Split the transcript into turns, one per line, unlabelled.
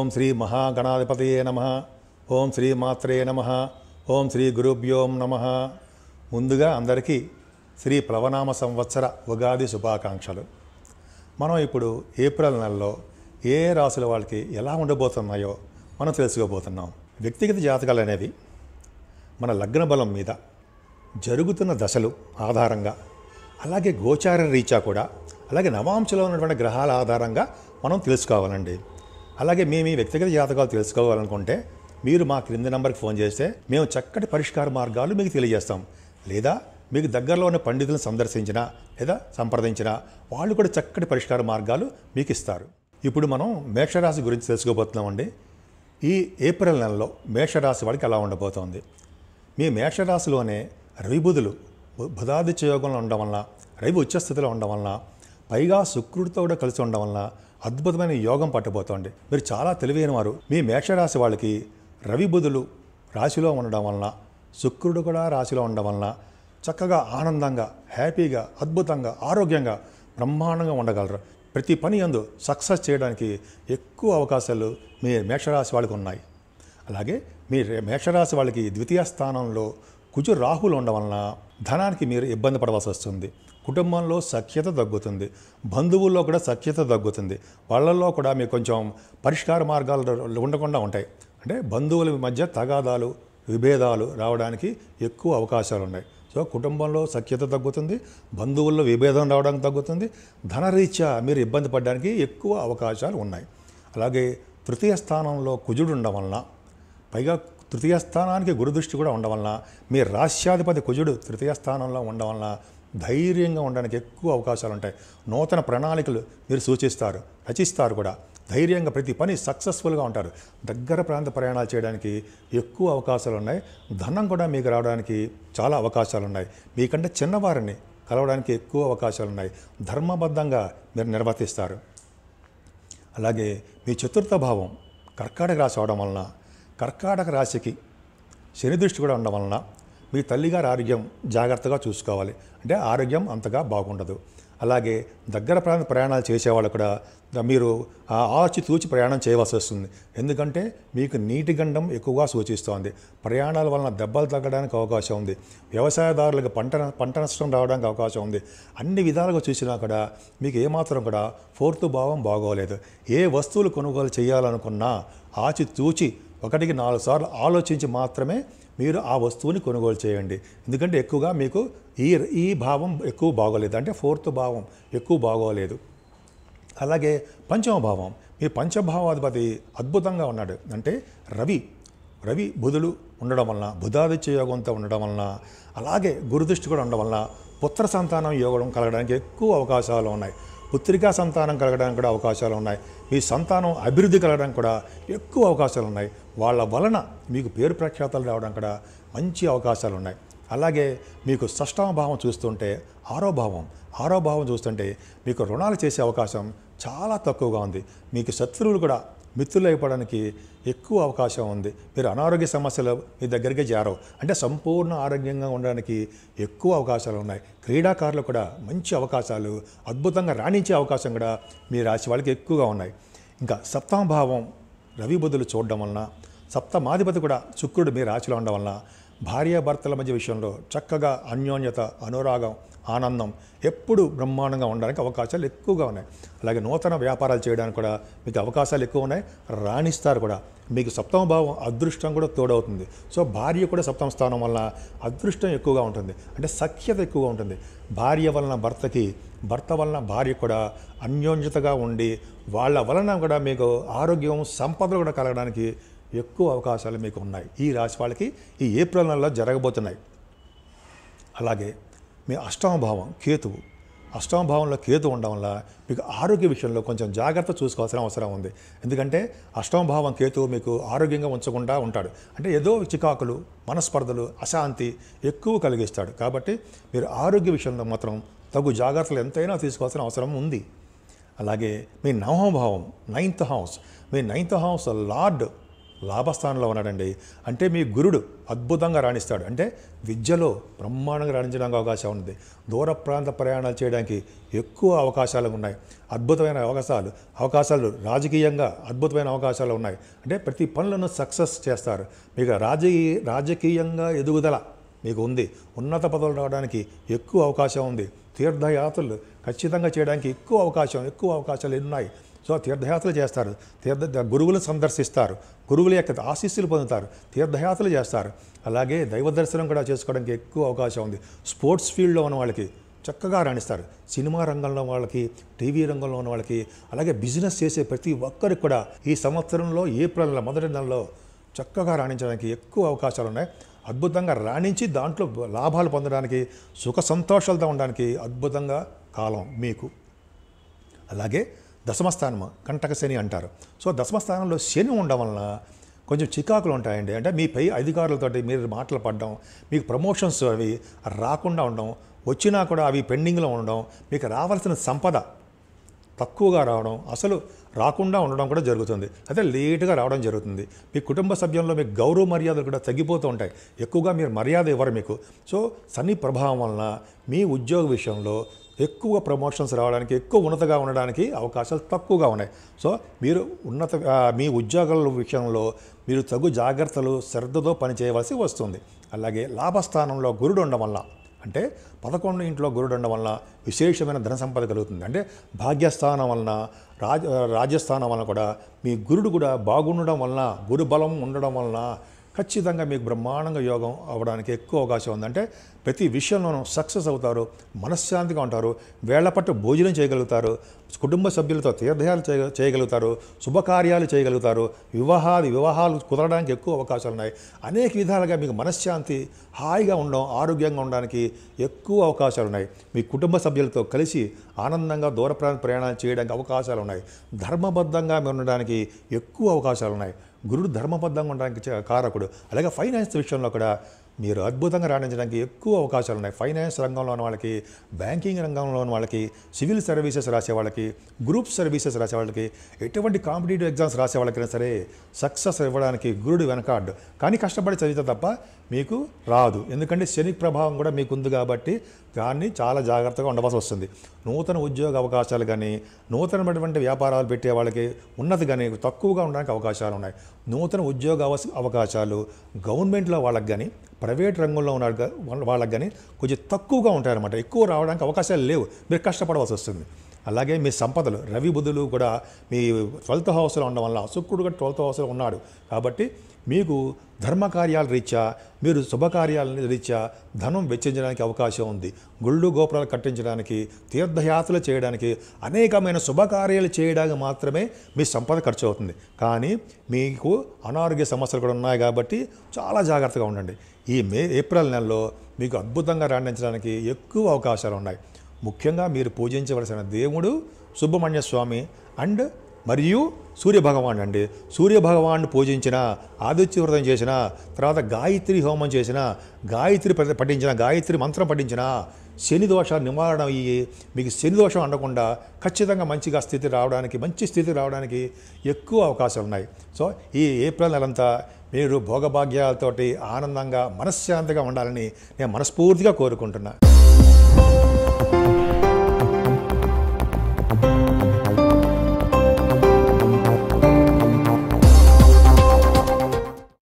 శ్రీ మహాగణాధిపతయే నమ ఓం శ్రీ మాత్రే నమ ఓం శ్రీ గురుభ్యోం నమ ముందుగా అందరికీ శ్రీ ప్లవనామ సంవత్సర ఉగాది శుభాకాంక్షలు మనం ఇప్పుడు ఏప్రిల్ నెలలో ఏ ఏ రాసుల వాళ్ళకి ఎలా ఉండబోతున్నాయో మనం తెలుసుకోబోతున్నాం వ్యక్తిగత జాతకాలు అనేవి మన లగ్న బలం మీద జరుగుతున్న దశలు ఆధారంగా అలాగే గోచార రీత్యా కూడా అలాగే నవాంశలో ఉన్నటువంటి గ్రహాల ఆధారంగా మనం తెలుసుకోవాలండి అలాగే మేము ఈ వ్యక్తిగత జాతకాలు తెలుసుకోవాలనుకుంటే మీరు మా క్రింది నెంబర్కి ఫోన్ చేస్తే మేము చక్కటి పరిష్కార మార్గాలు మీకు తెలియజేస్తాం లేదా మీకు దగ్గరలో ఉన్న పండితులను సందర్శించినా లేదా సంప్రదించినా వాళ్ళు కూడా చక్కటి పరిష్కార మార్గాలు మీకు ఇస్తారు ఇప్పుడు మనం మేషరాశి గురించి తెలుసుకోబోతున్నామండి ఈ ఏప్రిల్ నెలలో మేషరాశి వాడికి ఎలా ఉండబోతోంది మీ మేషరాశిలోనే రవిబుధులు బు- బుధాదిత్య యోగంలో ఉండడం వలన రవి ఉచ్చస్థితిలో ఉండడం వలన పైగా శుక్రుడితో కూడా కలిసి ఉండడం వలన అద్భుతమైన యోగం పట్టబోతోంది మీరు చాలా తెలివైన వారు మీ మేషరాశి వాళ్ళకి రవి బుధులు రాశిలో ఉండడం వలన శుక్రుడు కూడా రాశిలో ఉండడం వలన చక్కగా ఆనందంగా హ్యాపీగా అద్భుతంగా ఆరోగ్యంగా బ్రహ్మాండంగా ఉండగలరు ప్రతి పని అందు సక్సెస్ చేయడానికి ఎక్కువ అవకాశాలు మీ మేషరాశి వాళ్ళకి ఉన్నాయి అలాగే మీ రే- మేషరాశి వాళ్ళకి ద్వితీయ స్థానంలో కుజు రాహులు ఉండడం వలన ధనానికి మీరు ఇబ్బంది పడవలసి వస్తుంది కుటుంబంలో సఖ్యత తగ్గుతుంది బంధువుల్లో కూడా సఖ్యత తగ్గుతుంది వాళ్ళల్లో కూడా మీకు కొంచెం పరిష్కార మార్గాలు ఉండకుండా ఉంటాయి అంటే బంధువుల మధ్య తగాదాలు విభేదాలు రావడానికి ఎక్కువ అవకాశాలు ఉన్నాయి సో కుటుంబంలో సఖ్యత తగ్గుతుంది బంధువుల్లో విభేదం రావడానికి తగ్గుతుంది ధనరీత్యా మీరు ఇబ్బంది పడడానికి ఎక్కువ అవకాశాలు ఉన్నాయి అలాగే తృతీయ స్థానంలో కుజుడు ఉండడం వలన పైగా తృతీయ స్థానానికి గురుదృష్టి కూడా ఉండడం వలన మీ రాష్ట్రాధిపతి కుజుడు తృతీయ స్థానంలో ఉండడం వలన ధైర్యంగా ఉండడానికి ఎక్కువ అవకాశాలు ఉంటాయి నూతన ప్రణాళికలు మీరు సూచిస్తారు రచిస్తారు కూడా ధైర్యంగా ప్రతి పని సక్సెస్ఫుల్గా ఉంటారు దగ్గర ప్రాంత ప్రయాణాలు చేయడానికి ఎక్కువ అవకాశాలు ఉన్నాయి ధనం కూడా మీకు రావడానికి చాలా అవకాశాలు ఉన్నాయి మీకంటే చిన్నవారిని కలవడానికి ఎక్కువ అవకాశాలు ఉన్నాయి ధర్మబద్ధంగా మీరు నిర్వర్తిస్తారు అలాగే మీ చతుర్థ భావం కర్కాటక రాశి అవడం వలన కర్కాటక రాశికి శని దృష్టి కూడా ఉండడం వలన మీ తల్లిగారి ఆరోగ్యం జాగ్రత్తగా చూసుకోవాలి అంటే ఆరోగ్యం అంతగా బాగుండదు అలాగే దగ్గర ప్రాంత ప్రయాణాలు చేసేవాళ్ళు కూడా ద- మీరు ఆ ఆచి తూచి ప్రయాణం చేయవలసి వస్తుంది ఎందుకంటే మీకు నీటి గండం ఎక్కువగా సూచిస్తోంది ప్రయాణాల వలన దెబ్బలు తగ్గడానికి అవకాశం ఉంది వ్యవసాయదారులకు పంట పంట నష్టం రావడానికి అవకాశం ఉంది అన్ని విధాలుగా చూసినా కూడా మీకు ఏమాత్రం కూడా ఫోర్త్ భావం బాగోలేదు ఏ వస్తువులు కొనుగోలు చేయాలనుకున్నా ఆచి తూచి ఒకటికి నాలుగు సార్లు ఆలోచించి మాత్రమే మీరు ఆ వస్తువుని కొనుగోలు చేయండి ఎందుకంటే ఎక్కువగా మీకు ఈ ఈ భావం ఎక్కువ బాగోలేదు అంటే ఫోర్త్ భావం ఎక్కువ బాగోలేదు అలాగే పంచమ భావం మీ పంచభావాధిపతి అద్భుతంగా ఉన్నాడు అంటే రవి రవి బుధులు ఉండడం వలన బుధాదిత్య యోగంతో ఉండడం వలన అలాగే గురుదృష్టి కూడా ఉండడం వలన పుత్ర సంతానం యోగం కలగడానికి ఎక్కువ అవకాశాలు ఉన్నాయి పుత్రికా సంతానం కలగడానికి కూడా అవకాశాలు ఉన్నాయి మీ సంతానం అభివృద్ధి కలగడానికి కూడా ఎక్కువ అవకాశాలు ఉన్నాయి వాళ్ళ వలన మీకు పేరు ప్రఖ్యాతలు రావడానికి కూడా మంచి అవకాశాలు ఉన్నాయి అలాగే మీకు షష్టమ భావం చూస్తుంటే ఆరో భావం ఆరో భావం చూస్తుంటే మీకు రుణాలు చేసే అవకాశం చాలా తక్కువగా ఉంది మీకు శత్రువులు కూడా మిత్రులు అయిపోవడానికి ఎక్కువ అవకాశం ఉంది మీరు అనారోగ్య సమస్యలు మీ దగ్గరికి చేరవు అంటే సంపూర్ణ ఆరోగ్యంగా ఉండడానికి ఎక్కువ అవకాశాలు ఉన్నాయి క్రీడాకారులు కూడా మంచి అవకాశాలు అద్భుతంగా రాణించే అవకాశం కూడా మీ రాశి వాళ్ళకి ఎక్కువగా ఉన్నాయి ఇంకా సప్తమ భావం రవి బుద్ధులు చూడడం వలన సప్తమాధిపతి కూడా శుక్రుడు మీ రాశిలో ఉండడం వలన భార్యాభర్తల మధ్య విషయంలో చక్కగా అన్యోన్యత అనురాగం ఆనందం ఎప్పుడు బ్రహ్మాండంగా ఉండడానికి అవకాశాలు ఎక్కువగా ఉన్నాయి అలాగే నూతన వ్యాపారాలు చేయడానికి కూడా మీకు అవకాశాలు ఎక్కువ ఉన్నాయి రాణిస్తారు కూడా మీకు సప్తమ భావం అదృష్టం కూడా తోడవుతుంది సో భార్య కూడా సప్తమ స్థానం వల్ల అదృష్టం ఎక్కువగా ఉంటుంది అంటే సఖ్యత ఎక్కువగా ఉంటుంది భార్య వలన భర్తకి భర్త వలన భార్య కూడా అన్యోన్యతగా ఉండి వాళ్ళ వలన కూడా మీకు ఆరోగ్యం సంపదలు కూడా కలగడానికి ఎక్కువ అవకాశాలు మీకు ఉన్నాయి ఈ రాశి వాళ్ళకి ఈ ఏప్రిల్ నెలలో జరగబోతున్నాయి అలాగే మీ అష్టమ భావం కేతువు అష్టమ భావంలో కేతు ఉండడం వల్ల మీకు ఆరోగ్య విషయంలో కొంచెం జాగ్రత్త చూసుకోవాల్సిన అవసరం ఉంది ఎందుకంటే అష్టమ భావం కేతువు మీకు ఆరోగ్యంగా ఉంచకుండా ఉంటాడు అంటే ఏదో చికాకులు మనస్పర్ధలు అశాంతి ఎక్కువ కలిగిస్తాడు కాబట్టి మీరు ఆరోగ్య విషయంలో మాత్రం తగు జాగ్రత్తలు ఎంతైనా తీసుకోవాల్సిన అవసరం ఉంది అలాగే మీ నవమ భావం నైన్త్ హౌస్ మీ నైన్త్ హౌస్ లార్డ్ లాభస్థానంలో ఉన్నాడండి అంటే మీ గురుడు అద్భుతంగా రాణిస్తాడు అంటే విద్యలో బ్రహ్మాండంగా రాణించడానికి అవకాశం ఉంది దూర ప్రాంత ప్రయాణాలు చేయడానికి ఎక్కువ అవకాశాలు ఉన్నాయి అద్భుతమైన అవకాశాలు అవకాశాలు రాజకీయంగా అద్భుతమైన అవకాశాలు ఉన్నాయి అంటే ప్రతి పనులను సక్సెస్ చేస్తారు మీకు రాజకీయ రాజకీయంగా ఎదుగుదల మీకు ఉంది ఉన్నత పదవులు రావడానికి ఎక్కువ అవకాశం ఉంది తీర్థయాత్రలు ఖచ్చితంగా చేయడానికి ఎక్కువ అవకాశం ఎక్కువ అవకాశాలు ఉన్నాయి సో తీర్థయాత్రలు చేస్తారు తీర్థ గురువులు సందర్శిస్తారు గురువుల యొక్క ఆశీస్సులు పొందుతారు తీర్థయాత్రలు చేస్తారు అలాగే దైవ దర్శనం కూడా చేసుకోవడానికి ఎక్కువ అవకాశం ఉంది స్పోర్ట్స్ ఫీల్డ్లో ఉన్న వాళ్ళకి చక్కగా రాణిస్తారు సినిమా రంగంలో వాళ్ళకి టీవీ రంగంలో ఉన్న వాళ్ళకి అలాగే బిజినెస్ చేసే ప్రతి ఒక్కరికి కూడా ఈ సంవత్సరంలో ఏప్రిల్ నెల మొదటి నెలలో చక్కగా రాణించడానికి ఎక్కువ అవకాశాలు ఉన్నాయి అద్భుతంగా రాణించి దాంట్లో లాభాలు పొందడానికి సుఖ సంతోషాలతో ఉండడానికి అద్భుతంగా కాలం మీకు అలాగే దశమస్థానం కంటక శని అంటారు సో దశమస్థానంలో శని ఉండడం వలన కొంచెం చికాకులు ఉంటాయండి అంటే మీ పై అధికారులతోటి మీరు మాటలు పడడం మీకు ప్రమోషన్స్ అవి రాకుండా ఉండడం వచ్చినా కూడా అవి పెండింగ్లో ఉండడం మీకు రావాల్సిన సంపద తక్కువగా రావడం అసలు రాకుండా ఉండడం కూడా జరుగుతుంది అదే లేటుగా రావడం జరుగుతుంది మీ కుటుంబ సభ్యుల్లో మీకు గౌరవ మర్యాదలు కూడా తగ్గిపోతూ ఉంటాయి ఎక్కువగా మీరు మర్యాద ఇవ్వరు మీకు సో శని ప్రభావం వలన మీ ఉద్యోగ విషయంలో ఎక్కువ ప్రమోషన్స్ రావడానికి ఎక్కువ ఉన్నతగా ఉండడానికి అవకాశాలు తక్కువగా ఉన్నాయి సో మీరు ఉన్నత ఆ, మీ ఉద్యోగాల విషయంలో మీరు తగు జాగ్రత్తలు శ్రద్ధతో పనిచేయవలసి వస్తుంది అలాగే లాభస్థానంలో గురుడు ఉండడం వల్ల అంటే పదకొండు ఇంట్లో గురుడు ఉండడం వలన విశేషమైన ధన సంపద కలుగుతుంది అంటే భాగ్యస్థానం వలన రాజ రాజ్యస్థానం వలన కూడా మీ గురుడు కూడా బాగుండడం వలన గురు బలం ఉండడం వలన ఖచ్చితంగా మీకు బ్రహ్మాండంగా యోగం అవ్వడానికి ఎక్కువ అవకాశం ఉంది అంటే ప్రతి విషయంలోనూ సక్సెస్ అవుతారు మనశ్శాంతిగా ఉంటారు వేళ్ల పట్టు భోజనం చేయగలుగుతారు కుటుంబ సభ్యులతో తీర్థయాలు చేయ చేయగలుగుతారు శుభకార్యాలు చేయగలుగుతారు వివాహాలు వివాహాలు కుదరడానికి ఎక్కువ అవకాశాలు ఉన్నాయి అనేక విధాలుగా మీకు మనశ్శాంతి హాయిగా ఉండడం ఆరోగ్యంగా ఉండడానికి ఎక్కువ అవకాశాలు ఉన్నాయి మీ కుటుంబ సభ్యులతో కలిసి ఆనందంగా దూర ప్రాంత ప్రయాణాలు చేయడానికి అవకాశాలు ఉన్నాయి ధర్మబద్ధంగా మీరు ఉండడానికి ఎక్కువ అవకాశాలు ఉన్నాయి గురుడు ధర్మబద్ధంగా ఉండడానికి చే- కారకుడు అలాగే ఫైనాన్స్ విషయంలో కూడా మీరు అద్భుతంగా రాణించడానికి ఎక్కువ అవకాశాలు ఉన్నాయి ఫైనాన్స్ రంగంలో ఉన్న వాళ్ళకి బ్యాంకింగ్ రంగంలో ఉన్న వాళ్ళకి సివిల్ సర్వీసెస్ రాసే వాళ్ళకి గ్రూప్ సర్వీసెస్ రాసే వాళ్ళకి ఎటువంటి కాంపిటేటివ్ ఎగ్జామ్స్ రాసే వాళ్ళకైనా సరే సక్సెస్ ఇవ్వడానికి గురుడు వెనకాడు కానీ కష్టపడి చదివితే తప్ప మీకు రాదు ఎందుకంటే శని ప్రభావం కూడా మీకు ఉంది కాబట్టి దాన్ని చాలా జాగ్రత్తగా ఉండవలసి వస్తుంది నూతన ఉద్యోగ అవకాశాలు కానీ నూతనమైనటువంటి వ్యాపారాలు పెట్టే వాళ్ళకి ఉన్నది కానీ తక్కువగా ఉండడానికి అవకాశాలు ఉన్నాయి నూతన ఉద్యోగ అవస- అవకాశాలు గవర్నమెంట్లో వాళ్ళకి కానీ ప్రైవేట్ రంగంలో ఉన్న వాళ్ళకి- వాళ్ళ- వాళ్ళకి కానీ కొంచెం తక్కువగా ఉంటాయన్నమాట ఎక్కువ రావడానికి అవకాశాలు లేవు మీరు కష్టపడవలసి వస్తుంది అలాగే మీ సంపదలు రవి బుధులు కూడా మీ ట్వెల్త్ హౌస్లో ఉండడం వల్ల శుక్రుడు కూడా ట్వెల్త్ హౌస్లో ఉన్నాడు కాబట్టి మీకు ధర్మకార్యాల రీత్యా మీరు శుభకార్యాల రీత్యా ధనం వెచ్చించడానికి అవకాశం ఉంది గుళ్ళు గోపురాలు కట్టించడానికి తీర్థయాత్రలు చేయడానికి అనేకమైన శుభకార్యాలు చేయడానికి మాత్రమే మీ సంపద ఖర్చు అవుతుంది కానీ మీకు అనారోగ్య సమస్యలు కూడా ఉన్నాయి కాబట్టి చాలా జాగ్రత్తగా ఉండండి ఈ మే ఏప్రిల్ నెలలో మీకు అద్భుతంగా రాణించడానికి ఎక్కువ అవకాశాలు ఉన్నాయి ముఖ్యంగా మీరు పూజించవలసిన దేవుడు సుబ్రహ్మణ్య స్వామి అండ్ మరియు సూర్యభగవాన్ అండి సూర్యభగవాన్ని పూజించిన ఆదిత్య వ్రతం చేసిన తర్వాత గాయత్రి హోమం చేసిన గాయత్రి పఠ- పఠించిన గాయత్రి మంత్రం పఠించిన శని దోష నివారణ అయ్యి మీకు శని దోషం ఉండకుండా ఖచ్చితంగా మంచిగా స్థితి రావడానికి మంచి స్థితి రావడానికి ఎక్కువ అవకాశాలు ఉన్నాయి సో ఈ ఏప్రిల్ నెలంతా మీరు భోగభాగ్యాలతోటి ఆనందంగా మనశ్శాంతిగా ఉండాలని నేను మనస్ఫూర్తిగా కోరుకుంటున్నా